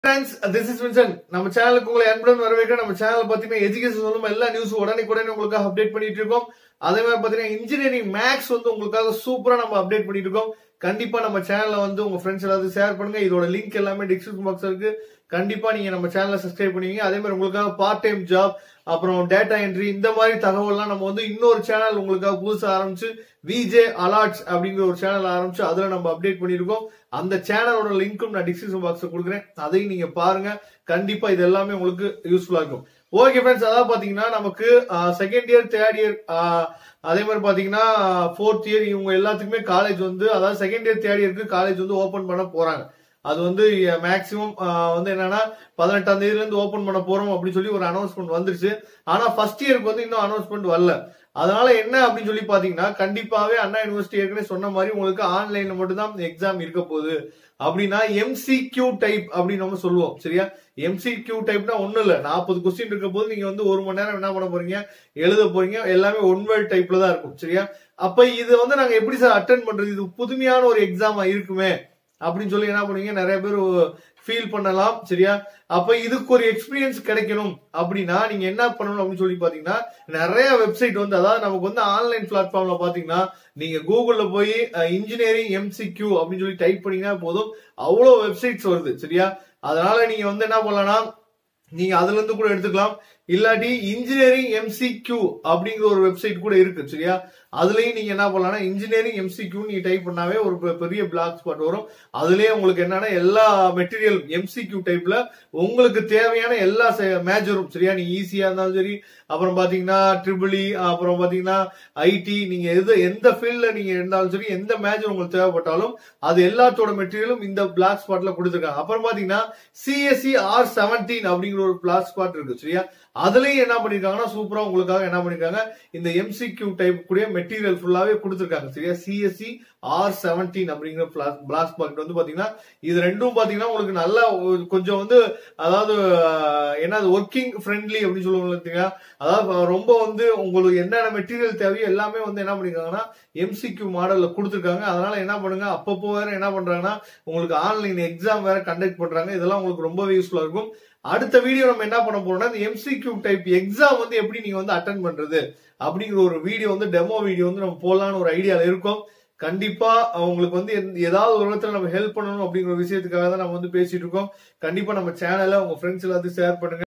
friends this is Vinson நம்ம சேனலுக்கு உங்களை அன்புடன் வரவேற்க நம்ம சேனல் பாத்தீங்கன்னா எஜுகேஷன் சொல்லும் எல்லா நியூஸும் உடனே உங்களுக்காக அப்டேட் பண்ணிட்டு இருக்கோம் அதே மாதிரி பாத்தீங்கன்னா இன்ஜினியரிங் மேக்ஸ் வந்து உங்களுக்காக சூப்பரா நம்ம அப்டேட் பண்ணிட்டு இருக்கோம் கண்டிப்பா நம்ம சேனல்ல வந்து உங்க ஃப்ரெண்ட்ஸ் எல்லாத்தையும் ஷேர் பண்ணுங்க இதோட லிங்க் எல்லாமே டிஸ்கிரிப்ஷன் பாக்ஸ் இருக்கு கண்டிப்பா நீங்க நம்ம சேனலை சப்ஸ்கிரைப் பண்ணுவீங்க அதே மாதிரி உங்களுக்காக பார்ட் டைம் ஜாப் அப்புறம் டேட்டா என்ட்ரி இந்த மாதிரி தகவல்லாம் நம்ம வந்து இன்னொரு சேனல் உங்களுக்காக புதுசா ஆரம்பிச்சு விஜே அலாட்ஸ் அப்படிங்கிற ஒரு சேனல் ஆரம்பிச்சு அதுல நம்ம அப்டேட் பண்ணிருக்கோம் அந்த சேனலோட லிங்க்கும் நான் டிஸ்கிரிப்ஷன் பாக்ஸ்ல கொடுக்குறேன் அதையும் நீங்க பாருங்க கண்டிப்பா இது எல்லாமே உங்களுக்கு யூஸ்ஃபுல்லா இருக்கும் ஓகே ஃப்ரெண்ட்ஸ் அதாவது பாத்தீங்கன்னா நமக்கு செகண்ட் இயர் தேர்ட் இயர் அதே மாதிரி பாத்தீங்கன்னா ஃபோர்த் இயர் இவங்க எல்லாத்துக்குமே காலேஜ் வந்து அதாவது செகண்ட் இயர் தேர்ட் இயருக்கு காலேஜ் வந்து ஓபன் பண்ண போறாங்க அது வந்து மேக்சிமம் வந்து என்னன்னா பதினெட்டாம் தேதியில இருந்து ஓபன் பண்ண போறோம் அப்படின்னு சொல்லி ஒரு அனௌன்ஸ்மெண்ட் வந்துருச்சு ஆனா ஃபர்ஸ்ட் இயருக்கு வந்து இன்னும் அனௌன்ஸ்மெண்ட் வரல அதனால என்ன அப்படின்னு சொல்லி பாத்தீங்கன்னா கண்டிப்பாவே அண்ணா யூனிவர்சிட்டி ஏற்கனவே சொன்ன மாதிரி உங்களுக்கு ஆன்லைன்ல மட்டும் தான் எக்ஸாம் இருக்க போகுது அப்படின்னா எம்சிக்யூ டைப் அப்படின்னு நம்ம சொல்லுவோம் சரியா எம்சிக்யூ டைப்னா ஒண்ணும் இல்ல நாற்பது கொஸ்டின் இருக்க போது நீங்க வந்து ஒரு மணி நேரம் என்ன பண்ண போறீங்க எழுத போறீங்க எல்லாமே ஒன் வேர்ட் டைப்ல தான் இருக்கும் சரியா அப்ப இது வந்து நாங்க எப்படி சார் அட்டன் பண்றது இது புதுமையான ஒரு எக்ஸாமா இருக்குமே அப்படின்னு சொல்லி என்ன பண்ணுவீங்க நிறைய பேர் ஃபீல் பண்ணலாம் சரியா அப்ப இதுக்கு ஒரு எக்ஸ்பீரியன்ஸ் கிடைக்கணும் அப்படின்னா நீங்க என்ன பண்ணணும் அப்படின்னு சொல்லி பாத்தீங்கன்னா நிறைய வெப்சைட் வந்து அதாவது நமக்கு வந்து ஆன்லைன் பிளாட்ஃபார்ம்ல பாத்தீங்கன்னா நீங்க கூகுள்ல போய் இன்ஜினியரிங் எம்சிக்யூ அப்படின்னு சொல்லி டைப் பண்ணீங்கன்னா போதும் அவ்வளவு வெப்சைட்ஸ் வருது சரியா அதனால நீங்க வந்து என்ன பண்ணலாம் நீங்க அதுல இருந்து கூட எடுத்துக்கலாம் இல்லாட்டி இன்ஜினியரிங் எம்சிக்யூ அப்படிங்கிற ஒரு வெப்சைட் கூட இருக்கு சரியா அதுலயும் நீங்க என்ன பண்ணலாம்னா இன்ஜினியரிங் எம்சிக்யூ நீங்க டைப் பண்ணாவே ஒரு பெரிய பிளாக் ஸ்பாட் வரும் அதுலயே உங்களுக்கு என்னன்னா எல்லா மெட்டீரியல் எம்சிக்யூ டைப்ல உங்களுக்கு தேவையான எல்லா மேஜரும் சரியா நீங்க ஈஸியா இருந்தாலும் சரி அப்புறம் பாத்தீங்கன்னா ட்ரிபிளி அப்புறம் பாத்தீங்கன்னா ஐடி நீங்க எது எந்த ஃபீல்ட்ல நீங்க இருந்தாலும் சரி எந்த மேஜர் உங்களுக்கு தேவைப்பட்டாலும் அது எல்லாத்தோட மெட்டீரியலும் இந்த பிளாக் ஸ்பாட்ல கொடுத்துருக்காங்க அப்புறம் பாத்தீங்கன்னா சிஎஸ்சி ஆர் செவன்டீன் அப்படிங்கிற ஒரு பிளாக் ஸ்பாட் இருக்கு சரியா அதுலயும் என்ன பண்ணிருக்காங்கன்னா சூப்பரா உங்களுக்காக என்ன பண்ணிருக்காங்க இந்த எம்சிக்யூ டைப் கூடிய மெட்டீரியல் ஃபுல்லாவே கொடுத்துருக்காங்க சரியா சிஎஸ்சி ஆர் செவன்டீன் அப்படிங்கிற பிளாக் ஸ்பாட் வந்து பாத்தீங்கன்னா இது ரெண்டும் பாத்தீங்கன்னா உங்களுக்கு நல்லா கொஞ்சம் வந்து அதாவது என்ன ஒர்க்கிங் ஃப்ரெண்ட்லி அப்படின்னு சொல்லுவாங்க அதாவது ரொம்ப வந்து உங்களுக்கு என்னென்ன மெட்டீரியல் தேவையோ எல்லாமே வந்து என்ன பண்ணிருக்காங்கன்னா எம்சிக்யூ மாடல்ல கொடுத்துருக்காங்க அதனால என்ன பண்ணுங்க அப்பப்போ வேற என்ன பண்றாங்கன்னா உங்களுக்கு ஆன்லைன் எக்ஸாம் வேற கண்டக்ட் பண்றாங்க இதெல்லாம் உங்களுக்கு ரொம்பவே யூஸ்ஃபுல்லா இருக்கும் அடுத்த வீடியோ நம்ம என்ன பண்ண போறோம்னா இந்த எம்சிக்யூ டைப் எக்ஸாம் வந்து எப்படி நீங்க வந்து அட்டன் பண்றது அப்படிங்கிற ஒரு வீடியோ வந்து டெமோ வீடியோ வந்து நம்ம போடலான்னு ஒரு ஐடியால இருக்கும் கண்டிப்பா உங்களுக்கு வந்து ஏதாவது ஒரு இடத்துல நம்ம ஹெல்ப் பண்ணணும் அப்படிங்கிற விஷயத்துக்காக தான் நம்ம வந்து பேசிட்டு இருக்கோம் கண்டிப்பா நம்ம சேனலை உங்க ஃப்ரெண்ட்ஸ் எல்லாத்தையும் ஷேர் பண்ணுங்க